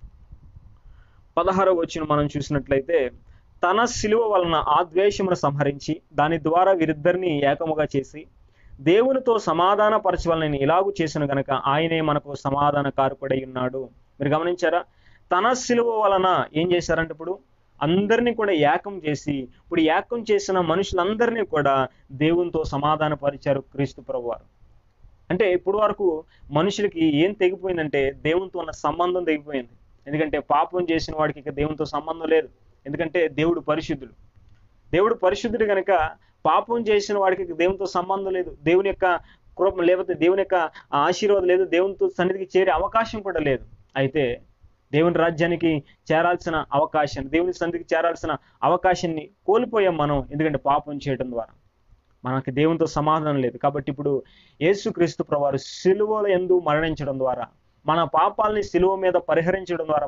పదహారవ వచ్చిన మనం చూసినట్లయితే తన సిలువ వలన ఆ ద్వేషమును సంహరించి దాని ద్వారా వీరిద్దరిని ఏకముగా చేసి దేవునితో సమాధాన పరచవలని ఇలాగు చేసిన గనక ఆయనే మనకు సమాధాన కారకుడై ఉన్నాడు మీరు గమనించారా తన సిలువ వలన ఏం చేశారంటే ఇప్పుడు అందరినీ కూడా ఏకం చేసి ఇప్పుడు ఏకం చేసిన మనుషులందరినీ కూడా దేవునితో సమాధాన పరిచారు క్రీస్తు ప్రభువారు అంటే ఇప్పుడు వరకు మనుషులకి ఏం తెగిపోయిందంటే దేవునితో ఉన్న సంబంధం తెగిపోయింది ఎందుకంటే పాపం చేసిన వాడికి ఇక దేవునితో సంబంధం లేదు ఎందుకంటే దేవుడు పరిశుద్ధుడు దేవుడు పరిశుద్ధుడు కనుక పాపం చేసిన వాడికి ఇక దేవునితో సంబంధం లేదు దేవుని యొక్క కృప లేకపోతే దేవుని యొక్క ఆశీర్వాదం లేదు దేవునితో సన్నిధికి చేరే అవకాశం కూడా లేదు అయితే దేవుని రాజ్యానికి చేరాల్సిన అవకాశం దేవుని సన్నిధికి చేరాల్సిన అవకాశాన్ని కోల్పోయాం మనం ఎందుకంటే పాపం చేయడం ద్వారా మనకి దేవునితో సమాధానం లేదు కాబట్టి ఇప్పుడు యేసుక్రీస్తు ప్రవారు సిలువల ఎందు మరణించడం ద్వారా మన పాపాలని సిలువ మీద పరిహరించడం ద్వారా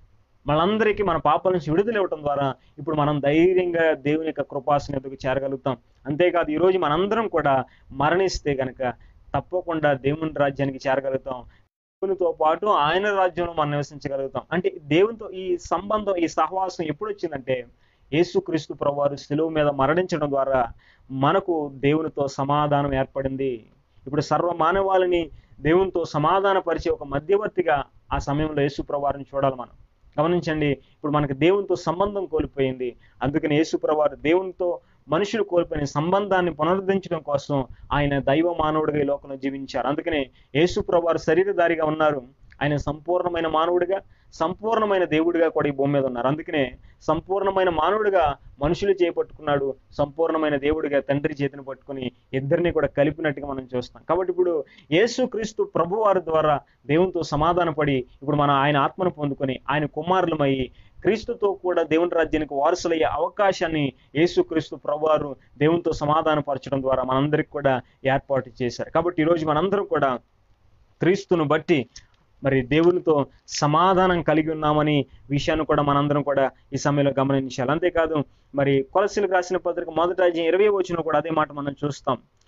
మనందరికీ మన పాపాల నుంచి విడుదల ఇవ్వడం ద్వారా ఇప్పుడు మనం ధైర్యంగా దేవుని యొక్క కృపాసన ఎదుగు చేరగలుగుతాం అంతేకాదు ఈరోజు మనందరం కూడా మరణిస్తే గనక తప్పకుండా దేవుని రాజ్యానికి చేరగలుగుతాం దేవునితో పాటు ఆయన రాజ్యంలో మనం నివసించగలుగుతాం అంటే దేవునితో ఈ సంబంధం ఈ సహవాసం ఎప్పుడు వచ్చిందంటే యేసుక్రీస్తు ప్రభువారు సెలువు మీద మరణించడం ద్వారా మనకు దేవునితో సమాధానం ఏర్పడింది ఇప్పుడు సర్వ మానవాళిని దేవునితో సమాధానపరిచే ఒక మధ్యవర్తిగా ఆ సమయంలో యేసు ప్రభువారిని చూడాలి మనం గమనించండి ఇప్పుడు మనకి దేవునితో సంబంధం కోల్పోయింది అందుకని యేసు ప్రభువారు దేవునితో మనుషులు కోల్పోయిన సంబంధాన్ని పునరుద్ధరించడం కోసం ఆయన దైవ మానవుడిగా ఈ లోకంలో జీవించారు అందుకనే యేసు ప్రభువారు శరీరధారిగా ఉన్నారు ఆయన సంపూర్ణమైన మానవుడిగా సంపూర్ణమైన దేవుడిగా కూడా ఈ భూమి మీద ఉన్నారు అందుకనే సంపూర్ణమైన మానవుడిగా మనుషులు చేపట్టుకున్నాడు సంపూర్ణమైన దేవుడిగా తండ్రి చేతిని పట్టుకుని ఇద్దరిని కూడా కలిపినట్టుగా మనం చూస్తాం కాబట్టి ఇప్పుడు యేసు క్రీస్తు ప్రభువారి ద్వారా దేవునితో సమాధానపడి ఇప్పుడు మనం ఆయన ఆత్మను పొందుకొని ఆయన కుమారులమయ్యి క్రీస్తుతో కూడా దేవుని రాజ్యానికి వారసులయ్యే అవకాశాన్ని యేసుక్రీస్తు ప్రభువారు దేవునితో సమాధానపరచడం ద్వారా మనందరికి కూడా ఏర్పాటు చేశారు కాబట్టి ఈరోజు మనందరం కూడా క్రీస్తును బట్టి మరి దేవునితో సమాధానం కలిగి ఉన్నామని విషయాన్ని కూడా మనందరం కూడా ఈ సమయంలో గమనించాలి అంతేకాదు మరి కొలసీలకు రాసిన పత్రిక మొదట అధ్యాయం ఇరవై వచ్చిన కూడా అదే మాట మనం చూస్తాం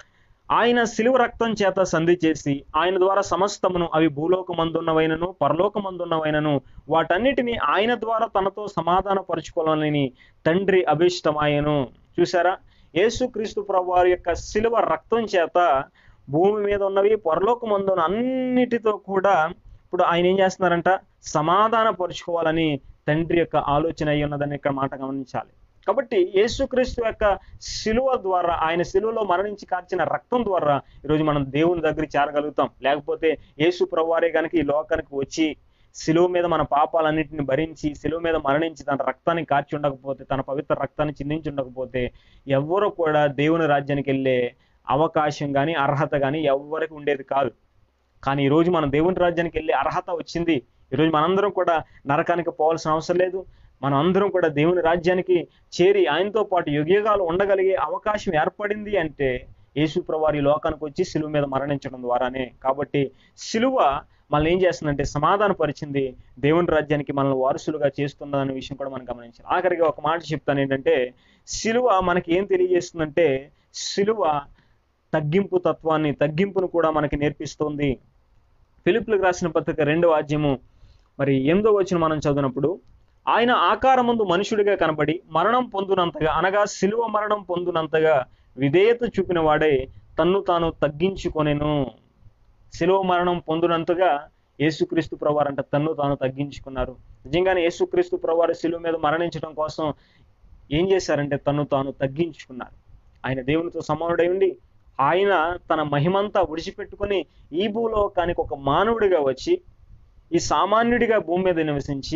ఆయన శిలువ రక్తం చేత సంధి చేసి ఆయన ద్వారా సమస్తమును అవి భూలోకమందున్నవైనను పరలోకమందున్నవైనను వాటన్నిటిని ఆయన ద్వారా తనతో సమాధాన పరుచుకోవాలని తండ్రి అభిష్టమాయను చూసారా యేసుక్రీస్తు ప్రభు వారి యొక్క శిలువ రక్తం చేత భూమి మీద ఉన్నవి పరలోకమందున అన్నిటితో కూడా ఇప్పుడు ఆయన ఏం చేస్తున్నారంట సమాధాన పరుచుకోవాలని తండ్రి యొక్క ఆలోచన అయి ఉన్నదని ఇక్కడ మాట గమనించాలి కాబట్టి యేసుక్రీస్తు యొక్క శిలువ ద్వారా ఆయన శిలువలో మరణించి కార్చిన రక్తం ద్వారా ఈరోజు మనం దేవుని దగ్గర చేరగలుగుతాం లేకపోతే యేసు ప్రభువారే కనుక ఈ లోకానికి వచ్చి శిలువ మీద మన పాపాలన్నింటిని భరించి శిలువ మీద మరణించి తన రక్తాన్ని కార్చి ఉండకపోతే తన పవిత్ర రక్తాన్ని చిందించి ఉండకపోతే ఎవ్వరూ కూడా దేవుని రాజ్యానికి వెళ్ళే అవకాశం కానీ అర్హత కానీ ఎవరికి ఉండేది కాదు కానీ ఈరోజు మనం దేవుని రాజ్యానికి వెళ్ళే అర్హత వచ్చింది ఈరోజు మనందరం కూడా నరకానికి పోవాల్సిన అవసరం లేదు మనం అందరం కూడా దేవుని రాజ్యానికి చేరి ఆయనతో పాటు యుగయుగాలు ఉండగలిగే అవకాశం ఏర్పడింది అంటే యేసు ప్రభువారి లోకానికి వచ్చి సిలువ మీద మరణించడం ద్వారానే కాబట్టి సిలువ మనల్ని ఏం చేస్తుందంటే సమాధాన పరిచింది దేవుని రాజ్యానికి మనల్ని వారసులుగా చేస్తున్నదనే విషయం కూడా మనం గమనించాలి ఆఖరిగా ఒక మాట చెప్తాను ఏంటంటే సిలువ మనకి ఏం తెలియజేస్తుందంటే సిలువ తగ్గింపు తత్వాన్ని తగ్గింపును కూడా మనకి నేర్పిస్తుంది ఫిలిప్లకు రాసిన పత్రిక రెండవ అధ్యయము మరి ఎనిమిదో వచ్చిన మనం చదివినప్పుడు ఆయన ఆకారముందు మనుషుడిగా కనబడి మరణం పొందునంతగా అనగా శిలువ మరణం పొందునంతగా విధేయత చూపిన వాడే తన్ను తాను తగ్గించుకొనెను శిలువ మరణం పొందునంతగా యేసుక్రీస్తు ప్రవారంట తన్ను తాను తగ్గించుకున్నారు నిజంగానే యేసుక్రీస్తు ప్రవారు శిలువ మీద మరణించడం కోసం ఏం చేశారంటే తన్ను తాను తగ్గించుకున్నారు ఆయన దేవునితో సమానుడై ఉండి ఆయన తన మహిమంతా విడిచిపెట్టుకొని ఈ భూలోకానికి ఒక మానవుడిగా వచ్చి ఈ సామాన్యుడిగా భూమి మీద నివసించి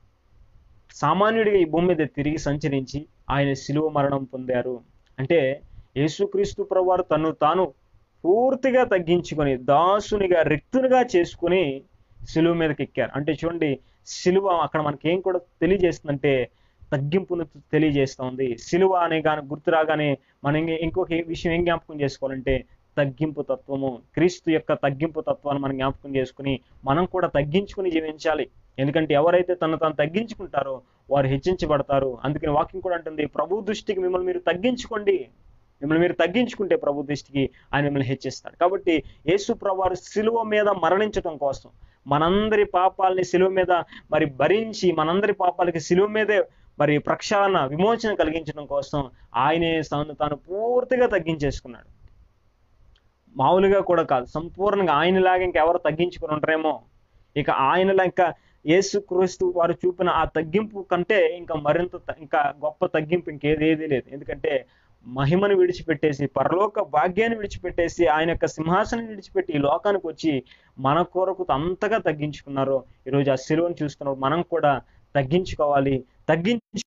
సామాన్యుడిగా ఈ భూమి మీద తిరిగి సంచరించి ఆయన శిలువ మరణం పొందారు అంటే యేసుక్రీస్తు ప్రభువారు తను తాను పూర్తిగా తగ్గించుకొని దాసునిగా రిక్తునిగా చేసుకుని శిలువ మీదకి ఎక్కారు అంటే చూడండి శిలువ అక్కడ మనకి ఏం కూడా తెలియజేస్తుందంటే తగ్గింపును తెలియజేస్తా ఉంది శిలువ అనే కానీ గుర్తు రాగానే మనం ఇంక- ఇంకొక విషయం ఏం జ్ఞాపకం చేసుకోవాలంటే తగ్గింపు తత్వము క్రీస్తు యొక్క తగ్గింపు తత్వాన్ని మనం జ్ఞాపకం చేసుకుని మనం కూడా తగ్గించుకుని జీవించాలి ఎందుకంటే ఎవరైతే తను తాను తగ్గించుకుంటారో వారు హెచ్చించబడతారు అందుకని వాక్యం కూడా అంటుంది ప్రభు దృష్టికి మిమ్మల్ని మీరు తగ్గించుకోండి మిమ్మల్ని మీరు తగ్గించుకుంటే ప్రభు దృష్టికి ఆయన మిమ్మల్ని హెచ్చిస్తాడు కాబట్టి యేసు ప్రభువారు శిలువ మీద మరణించడం కోసం మనందరి పాపాలని శిలువ మీద మరి భరించి మనందరి పాపాలకి శిలువ మీదే మరి ప్రక్షాళన విమోచన కలిగించడం కోసం ఆయనే తను తాను పూర్తిగా తగ్గించేసుకున్నాడు మామూలుగా కూడా కాదు సంపూర్ణంగా ఆయనలాగా ఇంకెవరు తగ్గించుకుని ఉంటారేమో ఇక ఆయనలా ఇంకా యేసు క్రీస్తు వారు చూపిన ఆ తగ్గింపు కంటే ఇంకా మరింత త- ఇంకా గొప్ప తగ్గింపు ఇంకేదేది లేదు ఎందుకంటే మహిమను విడిచిపెట్టేసి పరలోక భాగ్యాన్ని విడిచిపెట్టేసి ఆయన యొక్క సింహాసనం విడిచిపెట్టి ఈ లోకానికి వచ్చి మన కొరకు అంతగా తగ్గించుకున్నారు ఈరోజు ఆ శిలువను చూస్తున్నప్పుడు మనం కూడా తగ్గించుకోవాలి తగ్గించు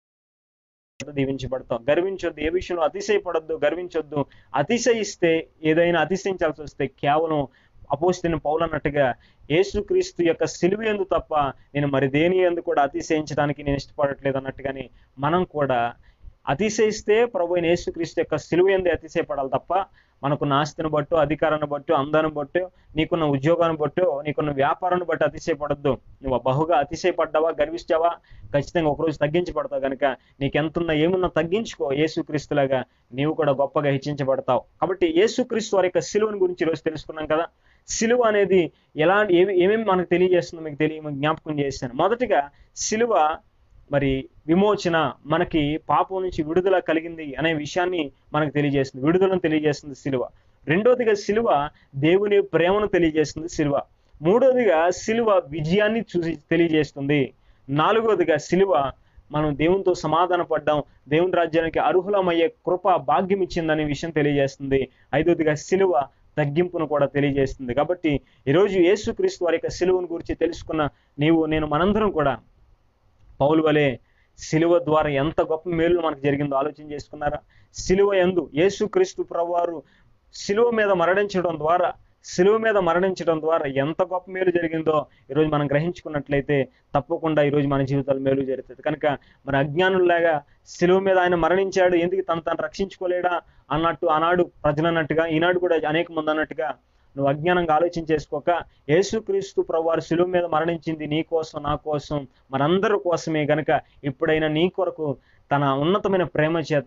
దీవించబడతాం గర్వించొద్దు ఏ విషయంలో అతిశయపడొద్దు గర్వించొద్దు అతిశయిస్తే ఏదైనా అతిశయించాల్సి వస్తే కేవలం అపోస్తున్న పౌలు అన్నట్టుగా యేసుక్రీస్తు యొక్క సిలువ ఎందు తప్ప నేను మరి దేని ఎందు కూడా అతిశయించడానికి నేను ఇష్టపడట్లేదు అన్నట్టుగాని మనం కూడా అతిశయిస్తే ప్రభు అయిన యేసుక్రీస్తు యొక్క సిలువ ఎందు అతిశయపడాలి తప్ప మనకున్న ఆస్తిని బట్టో అధికారాన్ని బట్టో అందాన్ని బట్టో నీకున్న ఉద్యోగాన్ని బట్టో నీకున్న వ్యాపారాన్ని బట్టి అతిశయపడద్దు నువ్వు బహుగా అతిశయపడ్డావా గర్విస్తావా ఖచ్చితంగా ఒకరోజు తగ్గించబడతావు కనుక నీకెంతున్నా ఏమున్నా తగ్గించుకో యేసుక్రీస్తులాగా నీవు కూడా గొప్పగా హెచ్చించబడతావు కాబట్టి యేసుక్రీస్తు వారి యొక్క సిలువని గురించి ఈరోజు తెలుసుకున్నాం కదా సిలువ అనేది ఎలాంటి ఏమి ఏమేమి మనకు తెలియజేస్తుందో మీకు తెలియ మీకు జ్ఞాపకం చేశాను మొదటిగా సిలువ మరి విమోచన మనకి పాపం నుంచి విడుదల కలిగింది అనే విషయాన్ని మనకు తెలియజేస్తుంది విడుదలను తెలియజేస్తుంది సిలువ రెండోదిగా సిలువ దేవుని ప్రేమను తెలియజేస్తుంది సిలువ మూడోదిగా సిలువ విజయాన్ని చూసి తెలియజేస్తుంది నాలుగోదిగా సిలువ మనం దేవునితో సమాధాన పడ్డాం దేవుని రాజ్యానికి అర్హులమయ్యే కృప భాగ్యం ఇచ్చిందనే విషయం తెలియజేస్తుంది ఐదోదిగా సిలువ తగ్గింపును కూడా తెలియజేస్తుంది కాబట్టి ఈరోజు యేసుక్రీస్తు వారి యొక్క సిలువను గురించి తెలుసుకున్న నీవు నేను మనందరం కూడా పౌలు వలె సిలువ ద్వారా ఎంత గొప్ప మేలు మనకు జరిగిందో ఆలోచన చేసుకున్నారా సిలువ ఎందు యేసుక్రీస్తు ప్రభువారు సిలువ మీద మరణించడం ద్వారా సిలువ మీద మరణించడం ద్వారా ఎంత గొప్ప మేలు జరిగిందో ఈరోజు మనం గ్రహించుకున్నట్లయితే తప్పకుండా ఈరోజు మన జీవితాలు మేలు జరుగుతుంది కనుక మన అజ్ఞానుల్లాగా సిలువ మీద ఆయన మరణించాడు ఎందుకు తను తను రక్షించుకోలేడా అన్నట్టు ఆనాడు ప్రజలు అన్నట్టుగా ఈనాడు కూడా అనేక మంది అన్నట్టుగా నువ్వు అజ్ఞానంగా ఆలోచన చేసుకోక యేసుక్రీస్తు ప్రభువారు శిలువ మీద మరణించింది నీ కోసం నా కోసం మనందరి కోసమే గనక ఇప్పుడైనా నీ కొరకు తన ఉన్నతమైన ప్రేమ చేత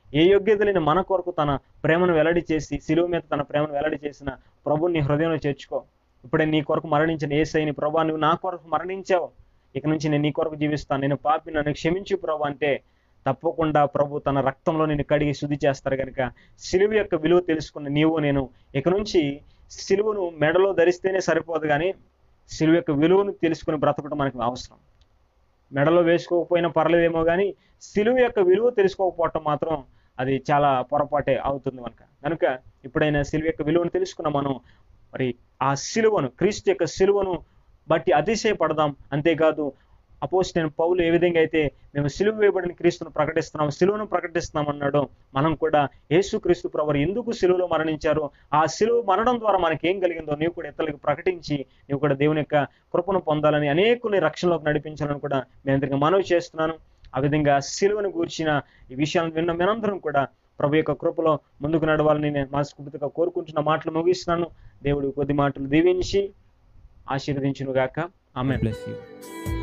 ఏ యోగ్యత లేని మన కొరకు తన ప్రేమను వెల్లడి చేసి సిలువ మీద తన ప్రేమను వెల్లడి చేసిన ప్రభుని నీ హృదయంలో చేర్చుకో ఇప్పుడే నీ కొరకు మరణించిన ఏసైని ప్రభా నువ్వు నా కొరకు మరణించావు ఇక నుంచి నేను నీ కొరకు జీవిస్తాను నేను పాపి నన్ను క్షమించు ప్రభు అంటే తప్పకుండా ప్రభు తన రక్తంలో నేను కడిగి శుద్ధి చేస్తారు కనుక సిలువ యొక్క విలువ తెలుసుకున్న నీవు నేను ఇక నుంచి సిలువను మెడలో ధరిస్తేనే సరిపోదు కానీ సిలువ యొక్క విలువను తెలుసుకుని బ్రతకడం మనకు అవసరం మెడలో వేసుకోకపోయినా పర్లేదేమో కానీ సిలువ యొక్క విలువ తెలుసుకోకపోవటం మాత్రం అది చాలా పొరపాటే అవుతుంది మనక కనుక ఇప్పుడైనా సిలువ యొక్క విలువను తెలుసుకున్న మనం మరి ఆ సిలువను క్రీస్తు యొక్క సిలువను బట్టి అతిశయపడదాం అంతేకాదు అపోజ్ నేను పౌలు ఏ విధంగా అయితే మేము సిలువ వేయబడిన క్రీస్తును ప్రకటిస్తున్నాం సిలువను ప్రకటిస్తున్నాం అన్నాడు మనం కూడా యేసు క్రీస్తు ప్రభు ఎందుకు సిలువలో మరణించారో ఆ సిలువ మరణం ద్వారా మనకి ఏం కలిగిందో నీవు కూడా ఇతరులకు ప్రకటించి నీవు కూడా దేవుని యొక్క కృపను పొందాలని అనేకుల్ని రక్షణలోకి నడిపించాలని కూడా నేను అందరికీ మనవి చేస్తున్నాను ఆ విధంగా సిలువను గూర్చిన ఈ విషయాలను విన్న మనందరం కూడా ప్రభు యొక్క కృపలో ముందుకు నడవాలని నేను మనస్ఫూర్తిగా కోరుకుంటున్న మాటలు ముగిస్తున్నాను దేవుడు కొద్ది మాటలు దీవించి ఆశీర్వదించును గాక ఆమె bless you.